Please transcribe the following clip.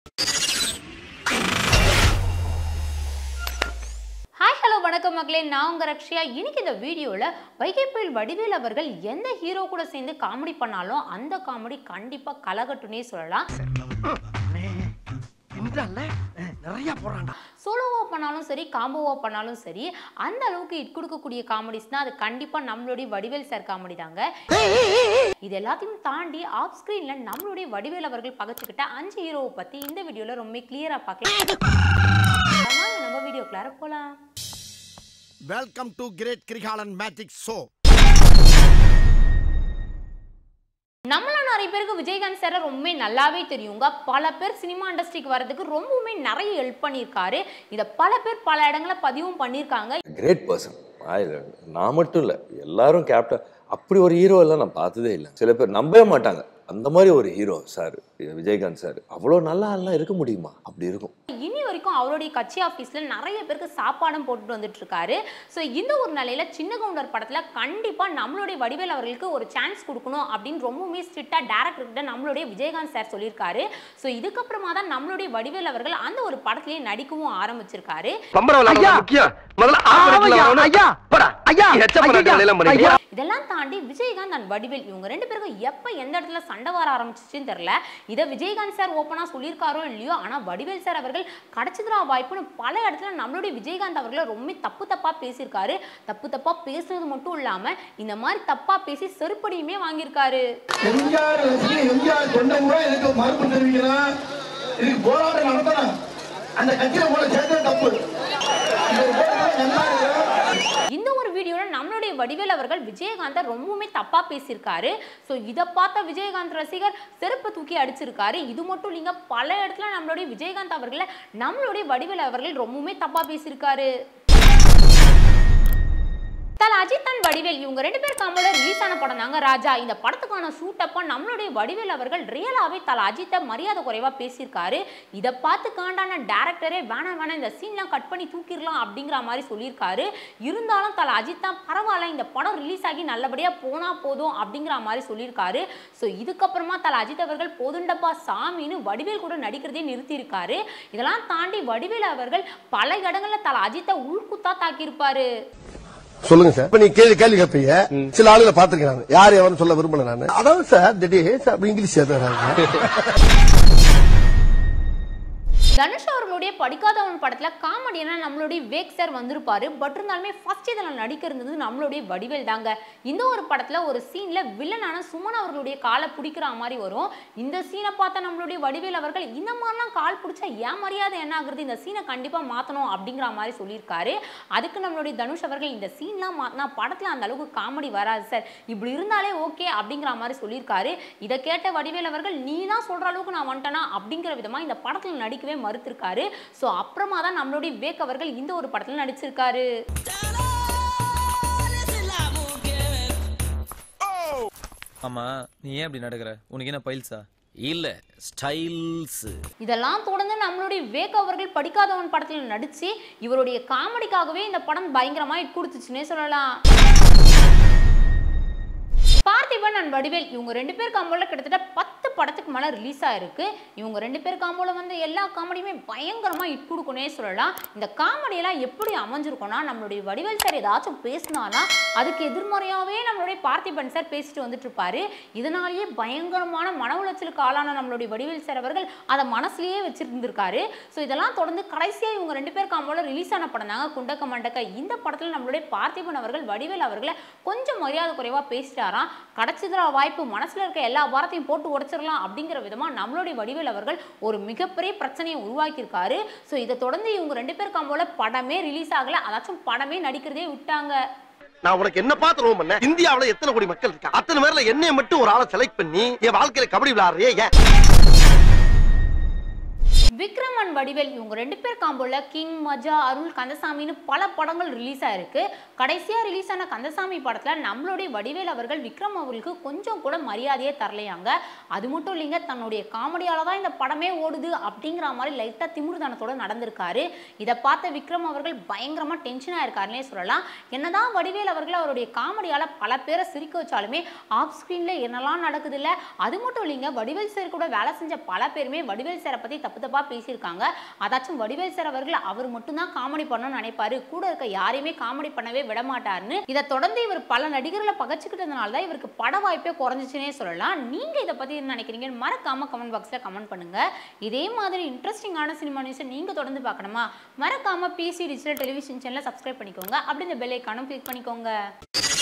Hi hello வணக்கம் மக்களே நான் உங்க ரக்ஷியா இன்னைக்கு இந்த வீடியோவில் வைகை புயல் வடிவேல் அவர்கள் எந்த ஹீரோ கூட சேர்ந்து காமெடி பண்ணாலும் அந்த காமெடி கண்டிப்பாக கலகட்டுனே சொல்லலாம் நிறைய போறான்டா சோலோவாக பண்ணாலும் சரி காம்போவாக பண்ணாலும் சரி அந்த அளவுக்கு இட் கொடுக்கக்கூடிய காமெடிஸ்னா அது கண்டிப்பாக நம்மளுடைய வடிவேல் சார் காமெடி தாங்க இது எல்லாத்தையும் தாண்டி ஆஃப் ஸ்க்ரீனில் நம்மளுடைய வடிவேல் அவர்கள் பகச்சுக்கிட்ட அஞ்சு ஹீரோவை பற்றி இந்த வீடியோவில் ரொம்ப கிளியராக பார்க்கலாம் வாங்க நம்ம வீடியோக்குள்ளார போகலாம் welcome to great Kirikalan magic show நம்மள நிறைய பேருக்கு விஜயகாந்த் சார் ரொம்ப நல்லாவே தெரியுங்க பல பேர் சினிமா இண்டஸ்ட்ரிக்கு வர்றதுக்கு ரொம்பவுமே நிறைய ஹெல்ப் பண்ணியிருக்காரு இதை பல பேர் பல இடங்கள பதிவும் பண்ணியிருக்காங்க கிரேட் பர்சன் நான் மட்டும் இல்லை எல்லாரும் கேப்டன் அப்படி ஒரு ஹீரோ எல்லாம் நான் பார்த்ததே இல்லை சில பேர் நம்பவே மாட்டாங்க அந்த மாதிரி ஒரு ஹீரோ சார் விஜயகாந்த் சார் அவ்வளோ நல்லா எல்லாம் இருக்க முடியுமா அப்படி இருக்கும் இனி வரைக்கும் அவருடைய கட்சி ஆஃபீஸில் நிறைய பேருக்கு சாப்பாடும் போட்டுட்டு வந்துட்டு இருக்காரு ஸோ இந்த ஒரு நிலையில சின்ன கவுண்டர் படத்தில் கண்டிப்பாக நம்மளுடைய வடிவேல் அவர்களுக்கு ஒரு சான்ஸ் கொடுக்கணும் அப்படின்னு ரொம்பவுமே ஸ்ட்ரிக்டாக டேரக்டர்கிட்ட நம்மளுடைய விஜயகாந்த் சார் சொல்லியிருக்காரு ஸோ இதுக்கப்புறமா தான் நம்மளுடைய வடிவேல் அவர்கள் அந்த ஒரு படத்திலேயே நடிக்கவும் ஆரம்பிச்சிருக்காரு பம்பரம் விளையாட முக்கியம் முதல்ல ஆம்பளைக்குள்ள வரணும். ஐயா போடா ஐயா எச்ச பண்ணாட்டி வேலையெல்லாம் பண்ணிக்க இதெல்லாம் தாண்டி விஜயகாந்த் அண்ட் வடிவேல் இவங்க ரெண்டு பேருக்கும் எப்போ எந்த இடத்துல சண்டை வர ஆரம்பிச்சிச்சுன்னு தெரியல இதை விஜயகாந்த் சார் ஓப்பனாக சொல்லியிருக்காரோ இல்லையோ ஆனால் வடிவேல் சார் அவர்கள் கிடைச்சதுரா வாய்ப்புன்னு பல இடத்துல நம்மளுடைய விஜயகாந்த் அவர்களை ரொம்ப தப்பு தப்பாக பேசியிருக்காரு தப்பு தப்பாக பேசுனது மட்டும் இல்லாமல் இந்த மாதிரி தப்பாக பேசி செருப்படியுமே வாங்கியிருக்காரு எம்ஜிஆர் ரசிகர் எம்ஜிஆர் கொண்டவங்க இதுக்கு மறுப்பு தெரிவிக்கிறான் இதுக்கு போராட்டம் நடத்தணும் அந்த கட்சியில உங்களை சேர்த்தது தப்பு இந்த ஒரு போராட்டம் நல்லா இருக்கு இந்த ஒரு வீடியோவில் நம்மளுடைய வடிவேல் அவர்கள் விஜயகாந்தை ரொம்பவுமே தப்பாக பேசியிருக்காரு ஸோ இதை பார்த்த விஜயகாந்த் ரசிகர் செருப்பை தூக்கி அடிச்சிருக்காரு இது மட்டும் இல்லைங்க பல இடத்துல நம்மளுடைய விஜயகாந்த் அவர்களை நம்மளுடைய வடிவேல் அவர்கள் ரொம்பவுமே தப்பாக பேசியிருக்காரு தல அஜித் அண்ட் வடிவேல் இவங்க ரெண்டு பேர் காம்போல ரிலீஸ் ஆன படம் தாங்க ராஜா இந்த படத்துக்கான ஷூட் அப்போ நம்மளுடைய வடிவேல் அவர்கள் ரியலாவே தல அஜித்தை மரியாதை குறைவா பேசியிருக்காரு இதை பார்த்து காண்டான டேரக்டரே வேணாம் வேணாம் இந்த சீன்லாம் கட் பண்ணி தூக்கிடலாம் அப்படிங்கிற மாதிரி சொல்லியிருக்காரு இருந்தாலும் தல அஜித் தான் பரவாயில்ல இந்த படம் ரிலீஸ் ஆகி நல்லபடியா போனா போதும் அப்படிங்கிற மாதிரி சொல்லியிருக்காரு ஸோ இதுக்கப்புறமா தல அஜித் அவர்கள் போதுண்டப்பா சாமின்னு வடிவேல் கூட நடிக்கிறதே நிறுத்தியிருக்காரு இதெல்லாம் தாண்டி வடிவேல் அவர்கள் பல இடங்கள்ல தல அஜித்தை உள்குத்தா தாக்கியிருப்பாரு சொல்லுங்க சார் இப்ப நீ கேள்வி கேள்வி கேட்பீங்க சில ஆளுகளை பாத்துருக்கேன் நான் யார் எவரும் சொல்ல விரும்பல நான் அதாவது சார் திடீர் சார் இங்கிலீஷ் சேர்த்து தனுஷ் அவர்களுடைய படிக்காதவன் படத்துல காமெடியான நம்மளுடைய வேக் சார் வந்திருப்பாரு பட் இருந்தாலுமே ஃபர்ஸ்ட் இதில் நடிக்க இருந்தது நம்மளுடைய வடிவேல் தாங்க இந்த ஒரு படத்துல ஒரு சீன்ல வில்லனான சுமன் அவர்களுடைய காலை பிடிக்கிற மாதிரி வரும் இந்த சீனை பார்த்த நம்மளுடைய வடிவேல் அவர்கள் இந்த மாதிரிலாம் கால் பிடிச்சா ஏன் மரியாதை என்ன ஆகுறது இந்த சீனை கண்டிப்பா மாத்தணும் அப்படிங்கிற மாதிரி சொல்லியிருக்காரு அதுக்கு நம்மளுடைய தனுஷ் அவர்கள் இந்த சீன்லாம் மாத்தினா படத்துல அந்த அளவுக்கு காமெடி வராது சார் இப்படி இருந்தாலே ஓகே அப்படிங்கிற மாதிரி சொல்லியிருக்காரு இதை கேட்ட வடிவேல் அவர்கள் நீ தான் சொல்ற அளவுக்கு நான் வந்துட்டேனா அப்படிங்கிற விதமா இந்த படத்துல நடிக்கவே மறுத்திருக்காரு ஸோ அப்புறமா தான் நம்மளுடைய விவேக் அவர்கள் இந்த ஒரு படத்துல நடிச்சிருக்காரு ஆமா நீ ஏன் இப்படி நடக்கிற உனக்கு என்ன பைல்ஸா இல்ல ஸ்டைல்ஸ் இதெல்லாம் தொடர்ந்து நம்மளுடைய விவேக் அவர்கள் படிக்காதவன் படத்துல நடிச்சு இவருடைய காமெடிக்காகவே இந்த படம் பயங்கரமா இட் கொடுத்துச்சுன்னே சொல்லலாம் பார்த்திபன் அண்ட் வடிவேல் இவங்க ரெண்டு பேர் காம்போல கிட்டத்தட்ட பத்து படத்துக்கு மேலே ரிலீஸ் ஆயிருக்கு இவங்க ரெண்டு பேர் காம்போல வந்து எல்லா காமெடியுமே பயங்கரமா இட் கொடுக்கணே சொல்லலாம் இந்த காமெடியெல்லாம் எப்படி அமைஞ்சிருக்கும்னா நம்மளுடைய வடிவேல் சார் ஏதாச்சும் பேசினானா அதுக்கு எதிர்மறையாவே நம்மளுடைய பார்த்திபன் சார் பேசிட்டு வந்துட்டு இருப்பாரு இதனாலேயே பயங்கரமான மன உளைச்சலுக்கு ஆளான நம்மளுடைய வடிவேல் சார் அவர்கள் அதை மனசுலயே வச்சிருந்திருக்காரு ஸோ இதெல்லாம் தொடர்ந்து கடைசியா இவங்க ரெண்டு பேர் காம்போல ரிலீஸ் ஆன படம் தாங்க குண்டக்க மண்டக்க இந்த படத்துல நம்மளுடைய பார்த்திபன் அவர்கள் வடிவேல் அவர்களை கொஞ்சம் மரியாதை குறைவா பேசிட்டாராம் கிடைச்சதுல வாய்ப்பு மனசுல இருக்க எல்லா பாரத்தையும் போட்டு உடைச்சிடலாம் அப்படிங்கிற விதமா நம்மளுடைய வடிவேல் அவர்கள் ஒரு மிகப்பெரிய பிரச்சனையை உருவாக்கியிருக்காரு ஸோ இதை தொடர்ந்து இவங்க ரெண்டு பேர் காம்போல படமே ரிலீஸ் ஆகல அதாச்சும் படமே நடிக்கிறதே விட்டாங்க நான் உனக்கு என்ன பார்த்து ரோம் பண்ண இந்தியாவுல எத்தனை கோடி மக்கள் இருக்கா அத்தனை பேர்ல என்னைய மட்டும் ஒரு ஆளை செலக்ட் பண்ணி என் வாழ்க்கையில கபடி விளையாடுறியே ஏன் விக்ரம் அண்ட் வடிவேல் இவங்க ரெண்டு பேர் காம்போல கிங் மஜா அருள் கந்தசாமின்னு பல படங்கள் ரிலீஸ் ஆயிருக்கு கடைசியாக ரிலீஸ் ஆன கந்தசாமி படத்தில் நம்மளுடைய வடிவேல் அவர்கள் விக்ரம் அவர்களுக்கு கொஞ்சம் கூட மரியாதையே தரலையாங்க அது மட்டும் இல்லைங்க தன்னுடைய காமெடியால தான் இந்த படமே ஓடுது அப்படிங்கிற மாதிரி லைட்டாக திமிர்தனத்தோட நடந்திருக்காரு இதை பார்த்த விக்ரம் அவர்கள் பயங்கரமாக டென்ஷன் ஆயிருக்காருன்னே சொல்லலாம் என்னதான் வடிவேல் அவர்கள் அவருடைய காமெடியால பல பேரை சிரிக்க வச்சாலுமே ஆஃப் ஸ்க்ரீனில் என்னெல்லாம் நடக்குது இல்ல அது மட்டும் இல்லைங்க வடிவேல் சார் கூட வேலை செஞ்ச பல பேருமே வடிவேல் சாரை பற்றி தப்பு தப்பாக பேசியிருக்காங்க அதாச்சும் வடிவேல் சார் அவர்கள் அவர் மட்டும்தான் காமெடி பண்ணணும்னு நினைப்பாரு கூட இருக்க யாரையுமே காமெடி பண்ணவே விட மாட்டாருன்னு இதை தொடர்ந்து இவர் பல நடிகர்களை பகச்சுக்கிட்டதுனால தான் இவருக்கு பட வாய்ப்பே குறைஞ்சிச்சுனே சொல்லலாம் நீங்க இதை பத்தி என்ன நினைக்கிறீங்கன்னு மறக்காம கமெண்ட் பாக்ஸ்ல கமெண்ட் பண்ணுங்க இதே மாதிரி இன்ட்ரெஸ்டிங்கான சினிமா நியூஸை நீங்க தொடர்ந்து பார்க்கணுமா மறக்காம பிசி டிஜிட்டல் டெலிவிஷன் சேனலை சப்ஸ்கிரைப் பண்ணிக்கோங்க அப்படி இந்த பெல் ஐக்கானும் கிளிக் பண்ணிக்கோங்க